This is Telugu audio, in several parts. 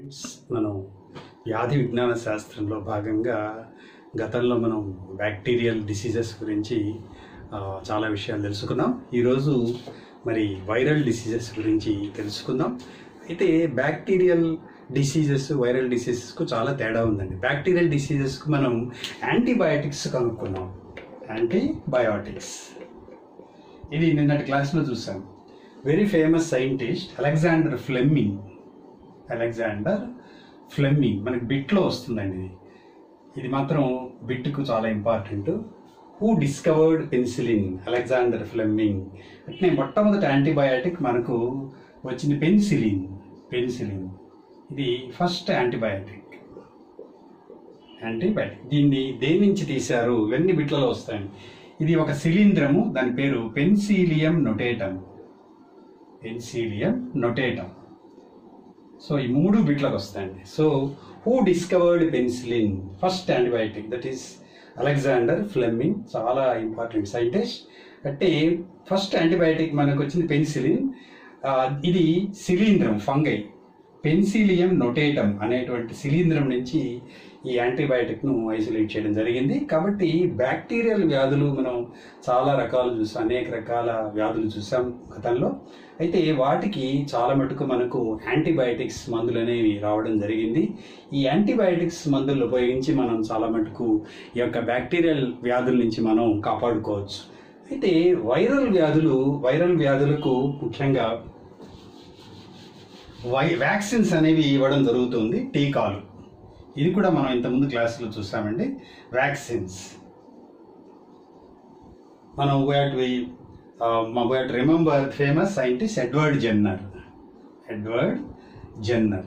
ఫ్రెండ్స్, మనం వ్యాధి విజ్ఞాన శాస్త్రంలో భాగంగా గతంలో మనం బ్యాక్టీరియల్ డిసీజెస్ గురించి ఆ, చాలా విషయాలు తెలుసుకున్నాం ఈరోజు మరి వైరల్ డిసీజెస్ గురించి తెలుసుకుందాం అయితే బ్యాక్టీరియల్ డిసీజెస్ వైరల్ డిసీజెస్కు చాలా తేడా ఉందండి బ్యాక్టీరియల్ డిసీజెస్కు మనం యాంటీబయాటిక్స్ కనుక్కున్నాం యాంటీబయాటిక్స్ ఇది నిన్నటి క్లాస్లో చూసాం very famous scientist Alexander Fleming Alexander Fleming మనకి బిట్లో వస్తుందండి ఇది ఇది మాత్రం బిట్కు చాలా important who discovered penicillin Alexander Fleming అట్నే మొట్టమొదటి యాంటీబయాటిక్ మనకు వచ్చింది పెన్సిలిన్ పెన్సిలిన్ ఇది ఫస్ట్ యాంటీబయాటిక్ యాంటీబయాటిక్ దీన్ని దేని నుంచి తీశారు ఇవన్నీ బిట్లలో వస్తాయండి ఇది ఒక శిలీంధ్రము దాని పేరు penicillium notatum penicillium notatum so ఈ మూడు బిట్లకు వస్తాయండి so who discovered penicillin first antibiotic that is Alexander Fleming చాలా ఇంపార్టెంట్ సైంటిస్ట్ అంటే ఫస్ట్ యాంటీబయాటిక్ మనకు వచ్చింది పెన్సిలిన్ ఆ, ఇది శిలీంధ్రం ఫంగై పెన్సిలియం నొటేటమ్ అనేటువంటి శిలీంధ్రం నుంచి ఈ యాంటీబయాటిక్ను ఐసోలేట్ చేయడం జరిగింది కాబట్టి బ్యాక్టీరియల్ వ్యాధులు మనం చాలా రకాలు చూసాం అనేక రకాల వ్యాధులు చూసాం గతంలో అయితే వాటికి చాలా మటుకు మనకు యాంటీబయాటిక్స్ మందులు అనేవి రావడం జరిగింది ఈ యాంటీబయాటిక్స్ మందులు ఉపయోగించి మనం చాలా మటుకు ఈ యొక్క బ్యాక్టీరియల్ వ్యాధుల నుంచి మనం కాపాడుకోవచ్చు అయితే వైరల్ వ్యాధులు వైరల్ వ్యాధులకు ముఖ్యంగా వై వ్యాక్సిన్స్ అనేవి ఇవ్వడం జరుగుతుంది టీకాలు ఇది కూడా మనం ఇంతకుముందు క్లాసులో చూసామండి వ్యాక్సిన్స్ మనం we to remember famous scientist Edward Jenner Edward Jenner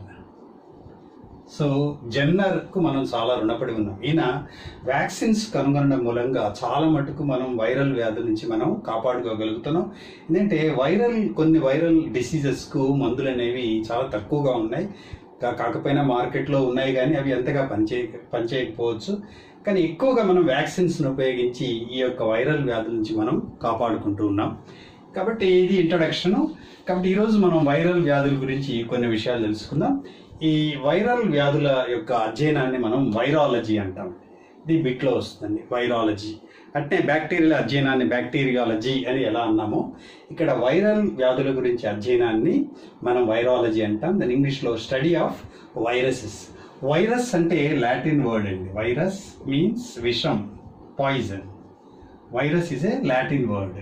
so జెన్నర్కు మనం చాలా రుణపడి ఉన్నాం ఈయన వ్యాక్సిన్స్ కనుగొనడం మూలంగా చాలా మటుకు మనం వైరల్ వ్యాధుల నుంచి మనం కాపాడుకోగలుగుతున్నాం ఎందుకంటే వైరల్ కొన్ని వైరల్ డిసీజెస్కు మందులు అనేవి చాలా తక్కువగా ఉన్నాయి కా- కాకపోయినా మార్కెట్లో ఉన్నాయి కానీ అవి ఎంతగా పనిచేయ పనిచేయకపోవచ్చు కానీ ఎక్కువగా మనం వ్యాక్సిన్స్ను ఉపయోగించి ఈ యొక్క వైరల్ వ్యాధుల నుంచి మనం కాపాడుకుంటూ ఉన్నాం కాబట్టి ఇది ఇంట్రడక్షను కాబట్టి ఈరోజు మనం వైరల్ వ్యాధుల గురించి కొన్ని విషయాలు తెలుసుకుందాం ఈ వైరల్ వ్యాధుల యొక్క అధ్యయనాన్ని మనం వైరాలజీ అంటాం ఇది బిట్లో వస్తుంది వైరాలజీ అంటే బ్యాక్టీరియల్ అధ్యయనాన్ని బ్యాక్టీరియాలజీ అని ఎలా అన్నామో ఇక్కడ వైరల్ వ్యాధుల గురించి అధ్యయనాన్ని మనం వైరాలజీ అంటాం దాని ఇంగ్లీష్లో స్టడీ ఆఫ్ వైరసెస్ వైరస్ అంటే లాటిన్ వర్డ్ అండి వైరస్ మీన్స్ విషం poison virus is a Latin word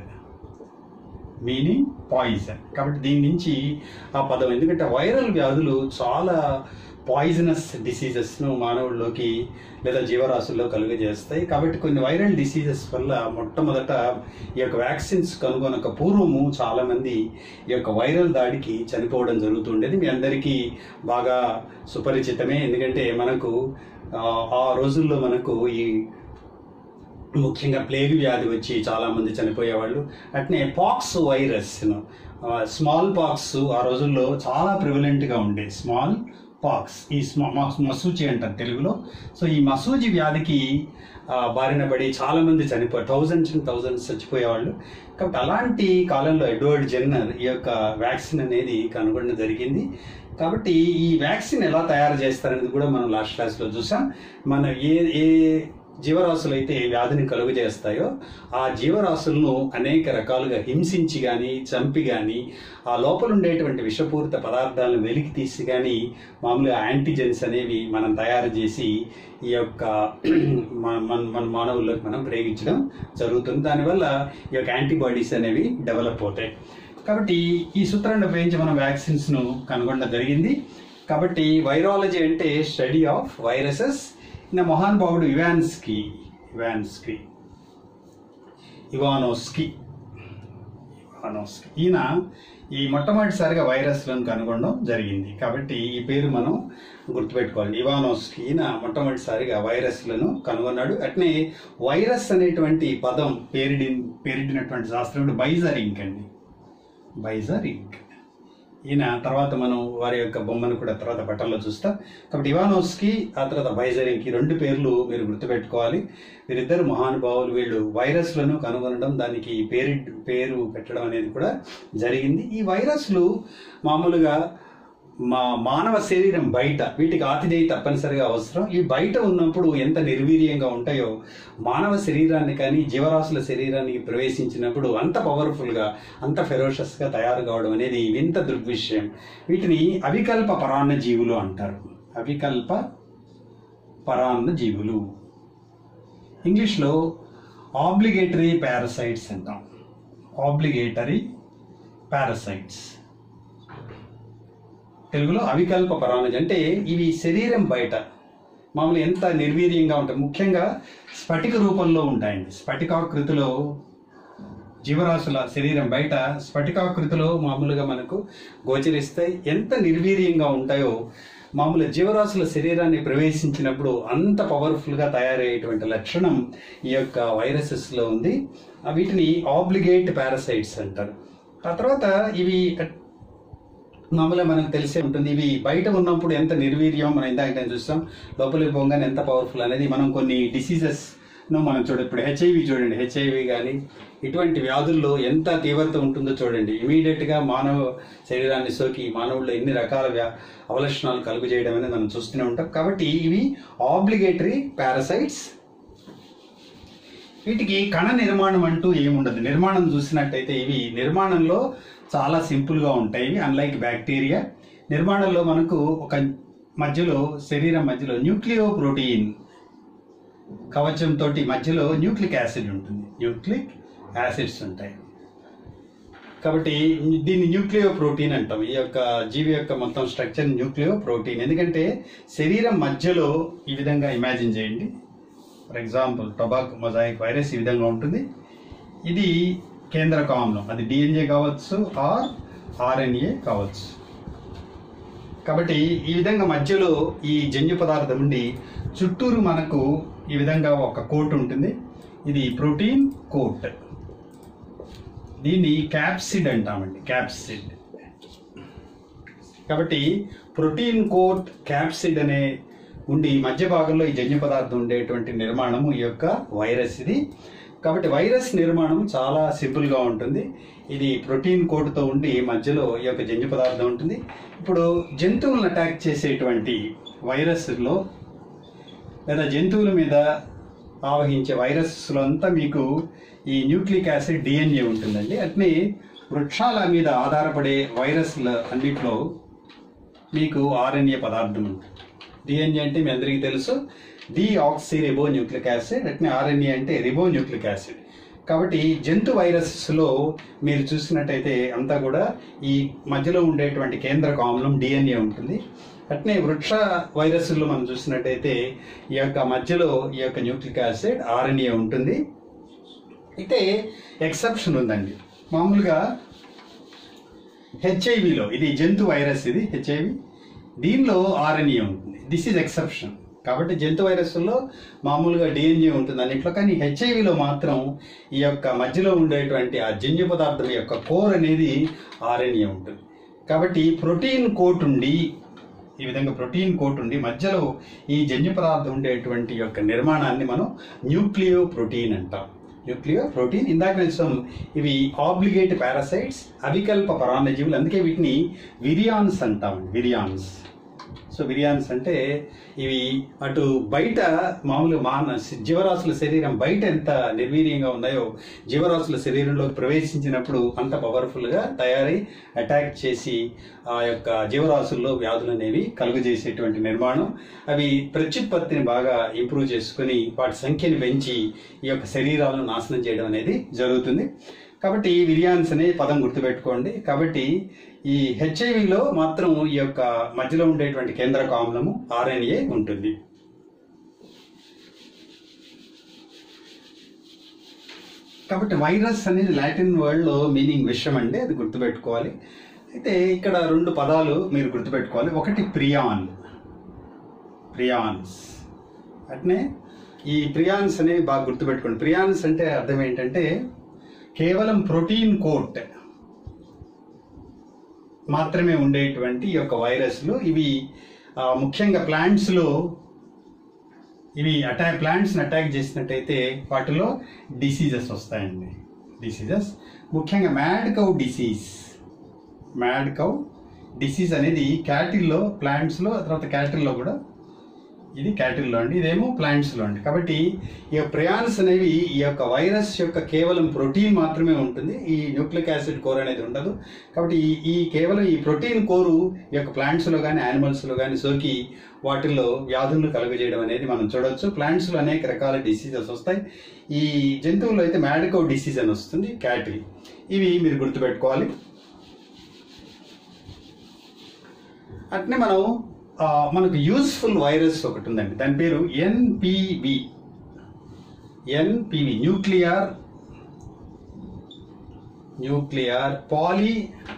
meaning poison కాబట్టి దీని నుంచి ఆ పదం ఎందుకంటే వైరల్ వ్యాధులు చాలా పాయిజనస్ డిసీజెస్ను మానవుల్లోకి లేదా జీవరాశుల్లో కలుగజేస్తాయి కాబట్టి కొన్ని వైరల్ డిసీజెస్ వల్ల మొట్టమొదట ఈ యొక్క వ్యాక్సిన్స్ కనుగొనక పూర్వము చాలామంది ఈ యొక్క వైరల్ దాడికి చనిపోవడం జరుగుతుండేది మీ అందరికీ బాగా సుపరిచితమే ఎందుకంటే మనకు ఆ, ఆ రోజుల్లో మనకు ఈ ముఖ్యంగా ప్లేగ్ వ్యాధి వచ్చి చాలా మంది చనిపోయేవాళ్ళు అట్నే పాక్స్ వైరస్ స్మాల్ పాక్స్ ఆ రోజుల్లో చాలా ప్రివలెంట్గా ఉండేది స్మాల్ పాక్స్ ఈ స్మా మ- మసూచి అంటారు తెలుగులో సో ఈ మసూచి వ్యాధికి ఆ, బారిన పడి చాలా మంది చనిపోయారు థౌజండ్స్ అండ్ థౌజండ్స్ చచ్చిపోయేవాళ్ళు కాబట్టి అలాంటి కాలంలో ఎడ్వర్డ్ జెన్నర్ ఈ యొక్క వ్యాక్సిన్ అనేది కనుగొనడం జరిగింది కాబట్టి ఈ వ్యాక్సిన్ ఎలా తయారు చేస్తారనేది కూడా మనం లాస్ట్ క్లాస్లో చూసాం మన ఏ ఏ జీవరాశులు అయితే వ్యాధిని కలుగు చేస్తాయో ఆ జీవరాశులను అనేక రకాలుగా హింసించి కానీ చంపి కానీ ఆ లోపల ఉండేటువంటి విషపూరిత పదార్థాలను వెలికి తీసి కానీ మామూలుగా యాంటీజెన్స్ అనేవి మనం తయారు చేసి ఈ యొక్క మన మన- మన మానవుల్లోకి మనం ప్రయోగించడం జరుగుతుంది దానివల్ల ఈ యొక్క యాంటీబాడీస్ అనేవి డెవలప్ అవుతాయి కాబట్టి ఈ సూత్రాన్ని ఉపయోగించి మనం వ్యాక్సిన్స్ను కనుగొనడం జరిగింది కాబట్టి వైరాలజీ అంటే స్టడీ ఆఫ్ వైరసెస్ ఈయన మహానుభావుడు ఇవాన్స్కి ఇవాన్స్కి ఇవానోస్కి ఇవానోస్కి ఈయన ఈ మొట్టమొదటిసారిగా వైరస్లను కనుగొనడం జరిగింది కాబట్టి ఈ పేరు మనం గుర్తుపెట్టుకోవాలి ఇవానోస్కి ఈయన మొట్టమొదటిసారిగా వైరస్లను కనుగొన్నాడు అట్నే వైరస్ అనేటువంటి పదం పేరిడి పేరిడినటువంటి శాస్త్రజ్ఞుడు బైజర్ ఇంక్ అండి బైజర్ ఇంక్ ఈయన తర్వాత మనం వారి యొక్క బొమ్మను కూడా తర్వాత పటంలో చూస్తాం కాబట్టి ఇవానోస్కి ఆ తర్వాత బైజరింగ్ ఈ రెండు పేర్లు మీరు గుర్తుపెట్టుకోవాలి వీరిద్దరు మహానుభావులు వీళ్ళు వైరస్లను కనుగొనడం దానికి పేరు పేరు పెట్టడం అనేది కూడా జరిగింది ఈ వైరస్లు మామూలుగా మా మానవ శరీరం బయట వీటికి ఆతిథేయ తప్పనిసరిగా అవసరం ఈ బయట ఉన్నప్పుడు ఎంత నిర్వీర్యంగా ఉంటాయో మానవ శరీరాన్ని కానీ జీవరాశుల శరీరానికి ప్రవేశించినప్పుడు అంత పవర్ఫుల్గా అంత ఫెరోషస్గా తయారు కావడం అనేది వింత దృగ్విషయం వీటిని అవికల్ప పరాన్న జీవులు అంటారు అవికల్ప పరాన్న జీవులు ఇంగ్లీష్లో ఆబ్లిగేటరీ పారసైట్స్ అంటాం ఆబ్లిగేటరీ పారసైట్స్ తెలుగులో అవికల్ప పరాన్నజి అంటే ఇవి శరీరం బయట మామూలు ఎంత నిర్వీర్యంగా ఉంటాయి ముఖ్యంగా స్ఫటిక రూపంలో ఉంటాయండి స్ఫటికాకృతిలో జీవరాశుల శరీరం బయట స్ఫటికాకృతిలో మామూలుగా మనకు గోచరిస్తాయి ఎంత నిర్వీర్యంగా ఉంటాయో మామూలు జీవరాశుల శరీరాన్ని ప్రవేశించినప్పుడు అంత పవర్ఫుల్గా తయారయ్యేటువంటి లక్షణం ఈ యొక్క వైరసెస్లో ఉంది ఆ వీటిని ఆబ్లిగేట్ పారసైట్స్ అంటారు ఆ తర్వాత ఇవి మామూలుగా మనకు తెలిసే ఉంటుంది ఇవి బయట ఉన్నప్పుడు ఎంత నిర్వీర్యం మనం ఇందాక చూస్తాం లోపలికి పోగానే ఎంత పవర్ఫుల్ అనేది మనం కొన్ని డిసీజెస్ ను మనం చూడండి ఇప్పుడు హెచ్ఐవి చూడండి హెచ్ఐవి కానీ ఇటువంటి వ్యాధుల్లో ఎంత తీవ్రత ఉంటుందో చూడండి ఇమీడియట్ గా మానవ శరీరాన్ని సోకి మానవుల్లో ఎన్ని రకాల వ్యా అవలక్షణాలు కలుగు చేయడం అనేది మనం చూస్తూనే ఉంటాం కాబట్టి ఇవి ఆబ్లిగేటరీ పారసైట్స్ వీటికి కణ నిర్మాణం అంటూ ఏముండదు నిర్మాణం చూసినట్టయితే ఇవి నిర్మాణంలో చాలా సింపుల్గా ఉంటాయి ఇవి అన్లైక్ బ్యాక్టీరియా నిర్మాణంలో మనకు ఒక మధ్యలో శరీరం మధ్యలో న్యూక్లియో ప్రోటీన్ కవచంతో మధ్యలో న్యూక్లిక్ యాసిడ్ ఉంటుంది న్యూక్లిక్ యాసిడ్స్ ఉంటాయి కాబట్టి దీన్ని న్యూక్లియో ప్రోటీన్ అంటాం ఈ యొక్క జీవి యొక్క మొత్తం స్ట్రక్చర్ న్యూక్లియో ప్రోటీన్ ఎందుకంటే శరీరం మధ్యలో ఈ విధంగా ఇమాజిన్ చేయండి for example tobacco mosaic virus ఈ విధంగా ఉంటుంది ఇది కేంద్రక ఆమ్లం అది డిఎన్ఏ కావచ్చు ఆర్ ఆర్ఎన్ఏ కావచ్చు కాబట్టి ఈ విధంగా మధ్యలో ఈ జన్యు పదార్థం ఉండి చుట్టూరు మనకు ఈ విధంగా ఒక కోట్ ఉంటుంది ఇది ప్రోటీన్ కోట్ దీన్ని క్యాప్సిడ్ అంటామండి క్యాప్సిడ్ కాబట్టి ప్రోటీన్ కోట్ క్యాప్సిడ్ అనే ఉండి మధ్య భాగంలో ఈ జన్యు పదార్థం ఉండేటువంటి నిర్మాణము ఈ యొక్క వైరస్ ఇది కాబట్టి వైరస్ నిర్మాణం చాలా సింపుల్గా ఉంటుంది ఇది ప్రోటీన్ కోడ్తో ఉండి మధ్యలో ఈ యొక్క జన్యు పదార్థం ఉంటుంది ఇప్పుడు జంతువులను అటాక్ చేసేటువంటి వైరస్లో లేదా జంతువుల మీద ఆవహించే వైరస్లో అంతా మీకు ఈ న్యూక్లిక్ యాసిడ్ డిఎన్ఏ ఉంటుందండి అట్నే వృక్షాల మీద ఆధారపడే వైరస్ల అన్నిట్లో మీకు ఆర్ఎన్ఏ పదార్థం ఉంటుంది డిఎన్ఏ అంటే మీ అందరికీ తెలుసు deoxyribonucleic acid అట్నే ఆర్ఎన్ఏ అంటే రిబో న్యూక్లిక్ యాసిడ్ కాబట్టి జంతు వైరస్లో మీరు చూసినట్టయితే అంతా కూడా ఈ మధ్యలో ఉండేటువంటి కేంద్రక ఆమ్లం డిఎన్ఏ ఉంటుంది అట్నే వృక్ష వైరస్లో మనం చూసినట్టయితే ఈ యొక్క మధ్యలో ఈ యొక్క న్యూక్లిక్ యాసిడ్ ఆర్ఎన్ఏ ఉంటుంది అయితే ఎక్సెప్షన్ ఉందండి మామూలుగా హెచ్ఐవిలో ఇది జంతు వైరస్ ఇది హెచ్ఐవి దీనిలో ఆర్ఎన్ఏ ఉంటుంది దిస్ ఈజ్ ఎక్సెప్షన్ కాబట్టి జంతు వైరస్లో మామూలుగా డిఎన్ఏ ఉంటుంది అన్నింటిలో కానీ హెచ్ఐవిలో మాత్రం ఈ యొక్క మధ్యలో ఉండేటువంటి ఆ జన్యు పదార్థం యొక్క కోర్ అనేది ఆర్ఎన్ఏ ఉంటుంది కాబట్టి ప్రోటీన్ కోట్ ఉండి ఈ విధంగా ప్రోటీన్ కోట్ ఉండి మధ్యలో ఈ జన్యు పదార్థం ఉండేటువంటి యొక్క నిర్మాణాన్ని మనం న్యూక్లియో ప్రోటీన్ అంటాం న్యూక్లియో ప్రోటీన్ ఇందాక నేను ఇవి ఆబ్లిగేట్ పారాసైట్స్ అవికల్ప పరాన్నజీవులు అందుకే వీటిని విరియాన్స్ అంటామండి విరియాన్స్ సో విరియాన్స్ అంటే ఇవి అటు బయట మామూలు మాన జీవరాశుల శరీరం బయట ఎంత నిర్వీర్యంగా ఉన్నాయో జీవరాశుల శరీరంలోకి ప్రవేశించినప్పుడు అంత పవర్ఫుల్గా తయారై అటాక్ చేసి ఆ యొక్క జీవరాశుల్లో వ్యాధులు అనేవి కలుగజేసేటువంటి నిర్మాణం అవి ప్రత్యుత్పత్తిని బాగా ఇంప్రూవ్ చేసుకుని వాటి సంఖ్యని పెంచి ఈ యొక్క శరీరాలను నాశనం చేయడం అనేది జరుగుతుంది కాబట్టి విరియాన్స్ అనే పదం గుర్తుపెట్టుకోండి కాబట్టి ఈ హెచ్ఐవిలో మాత్రం ఈ యొక్క మధ్యలో ఉండేటువంటి కేంద్రక ఆమ్లము ఆర్ఎన్ఏ ఉంటుంది కాబట్టి వైరస్ అనేది లాటిన్ వర్డ్లో మీనింగ్ విషయం అండి అది గుర్తుపెట్టుకోవాలి అయితే ఇక్కడ రెండు పదాలు మీరు గుర్తుపెట్టుకోవాలి ఒకటి ప్రియాన్ ప్రియాన్స్ అట్నే ఈ ప్రియాన్స్ అనేవి బాగా గుర్తుపెట్టుకోండి ప్రియాన్స్ అంటే అర్థం ఏంటంటే కేవలం ప్రోటీన్ కోట్ మాత్రమే ఉండేటువంటి ఈ యొక్క వైరస్లు ఇవి ఆ, ముఖ్యంగా ప్లాంట్స్లో ఇవి అటాక్ ప్లాంట్స్ని అటాక్ చేసినట్టయితే వాటిలో డిసీజెస్ వస్తాయండి డిసీజెస్ ముఖ్యంగా mad cow disease mad cow disease అనేది క్యాటిల్లో ప్లాంట్స్లో తర్వాత క్యాటిల్లో కూడా ఇది క్యాటిల్లో అండి ఇదేమో ప్లాంట్స్లో అండి కాబట్టి ఈ యొక్క ప్రయాన్స్ అనేవి ఈ యొక్క వైరస్ యొక్క కేవలం ప్రోటీన్ మాత్రమే ఉంటుంది ఈ న్యూక్లిక్ యాసిడ్ కోర్ అనేది ఉండదు కాబట్టి ఈ ఈ కేవలం ఈ ప్రోటీన్ కోరు ఈ యొక్క ప్లాంట్స్లో కానీ యానిమల్స్లో కానీ సోకి వాటిల్లో వ్యాధులను కలుగజేయడం అనేది మనం చూడొచ్చు ప్లాంట్స్లో అనేక రకాల డిసీజెస్ వస్తాయి ఈ జంతువుల్లో అయితే మ్యాడికో డిసీజ్ అని వస్తుంది క్యాటిల్ ఇవి మీరు గుర్తుపెట్టుకోవాలి అట్నే మనం ఆ, మనకు యూస్ఫుల్ వైరస్ ఒకటి ఉందండి దాని పేరు NPV NPV nuclear nuclear 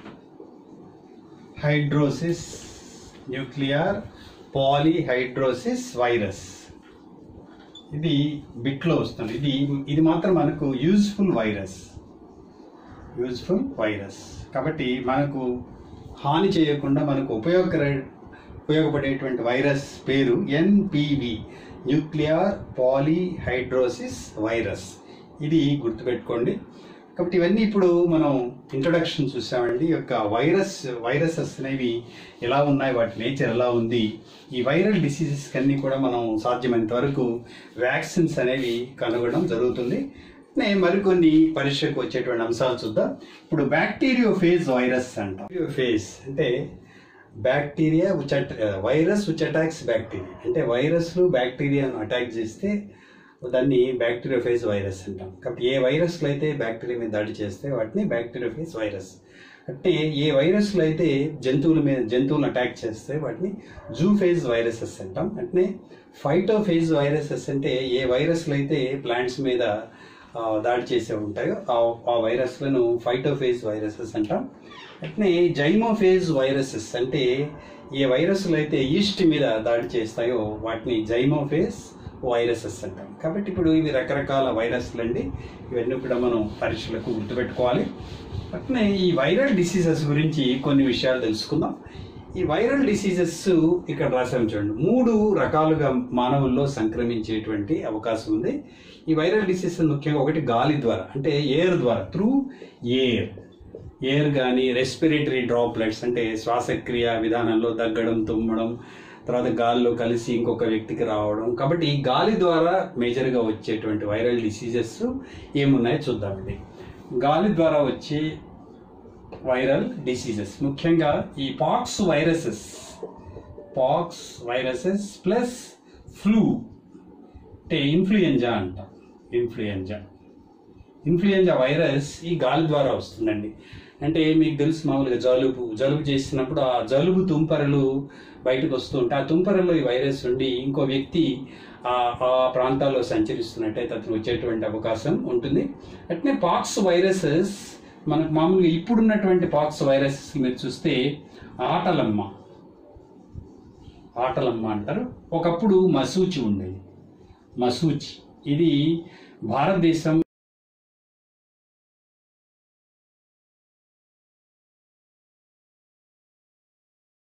polyhedrosis nuclear polyhedrosis virus ఇది బిట్లో వస్తుంది ఇది ఇది మాత్రం మనకు యూజ్ఫుల్ వైరస్ యూజ్ఫుల్ వైరస్ కాబట్టి మనకు హాని చేయకుండా మనకు ఉపయోగకర ఉపయోగపడేటువంటి వైరస్ పేరు ఎన్పివి న్యూక్లియర్ పాలీహైడ్రోసిస్ వైరస్ ఇది గుర్తుపెట్టుకోండి కాబట్టి ఇవన్నీ ఇప్పుడు మనం ఇంట్రొడక్షన్ చూసామండి ఈ యొక్క వైరస్ వైరసెస్ అనేవి ఎలా ఉన్నాయి వాటి నేచర్ ఎలా ఉంది ఈ వైరల్ డిసీజెస్ అన్నీ కూడా మనం సాధ్యమైనంత వరకు వ్యాక్సిన్స్ అనేవి కనుగొనడం జరుగుతుంది నేను మరికొన్ని పరీక్షకు వచ్చేటువంటి అంశాలు చూద్దాం ఇప్పుడు బ్యాక్టీరియో ఫేజ్ వైరస్ అంటాం ఫేజ్ అంటే bacteria which at virus which attacks bacteria అంటే వైరస్లు బ్యాక్టీరియాను అటాక్ చేస్తే దాన్ని బ్యాక్టీరియోఫేజ్ వైరస్ అంటాం కాబట్టి ఏ వైరస్లు అయితే బ్యాక్టీరియా మీద దాడి చేస్తే వాటిని బ్యాక్టీరియోఫేజ్ వైరస్ అంటే ఏ వైరస్లు అయితే జంతువుల మీద జంతువులను అటాక్ చేస్తే వాటిని జూఫేజ్ వైరసెస్ అంటాం అంటే ఫైటోఫేజ్ వైరసెస్ అంటే ఏ వైరస్లు అయితే ప్లాంట్స్ మీద ఆ, దాడి చేసే ఉంటాయో ఆ ఆ వైరస్లను ఫైటోఫేజ్ వైరసెస్ అంటాం అట్నే జైమోఫేజ్ వైరసెస్ అంటే ఏ వైరస్లు అయితే ఈస్ట్ మీద దాడి చేస్తాయో వాటిని జైమోఫేజ్ వైరసెస్ అంటాం కాబట్టి ఇప్పుడు ఇవి రకరకాల వైరస్లు అండి ఇవన్నీ కూడా మనం పరీక్షలకు గుర్తుపెట్టుకోవాలి అట్నే ఈ వైరల్ డిసీజెస్ గురించి కొన్ని విషయాలు తెలుసుకుందాం ఈ వైరల్ డిసీజెస్ ఇక్కడ రాసాం చూడండి మూడు రకాలుగా మానవుల్లో సంక్రమించేటువంటి అవకాశం ఉంది ఈ వైరల్ డిసీజెస్ ముఖ్యంగా ఒకటి గాలి ద్వారా అంటే ఎయిర్ ద్వారా త్రూ ఎయిర్ ఎయిర్ కానీ రెస్పిరేటరీ డ్రాప్లెట్స్ అంటే శ్వాసక్రియ విధానంలో దగ్గడం తుమ్మడం తర్వాత గాలిలో కలిసి ఇంకొక వ్యక్తికి రావడం కాబట్టి ఈ గాలి ద్వారా మేజర్గా వచ్చేటువంటి వైరల్ డిసీజెస్ ఏమున్నాయో చూద్దామండి గాలి ద్వారా వచ్చే వైరల్ డిసీజెస్ ముఖ్యంగా ఈ pox viruses pox viruses plus flu అంటే ఇన్ఫ్లుయెంజా అంటాం ఇన్ఫ్లుయెంజా ఇన్ఫ్లుయెంజా వైరస్ ఈ గాలి ద్వారా వస్తుందండి అంటే మీకు తెలుసు మామూలుగా జలుబు జలుబు చేసినప్పుడు ఆ జలుబు తుంపరలు బయటకు వస్తూ ఉంటాయి ఆ తుంపరలో ఈ వైరస్ ఉండి ఇంకో వ్యక్తి ఆ ఆ ప్రాంతాల్లో సంచరిస్తున్నట్టయితే అతను వచ్చేటువంటి అవకాశం ఉంటుంది అట్నే పాక్స్ వైరసెస్ మనకు మామూలుగా ఇప్పుడున్నటువంటి పాక్స్ వైరసెస్ మీరు చూస్తే ఆటలమ్మ ఆటలమ్మ అంటారు ఒకప్పుడు మసూచి ఉండేది మసూచి ఇది భారతదేశం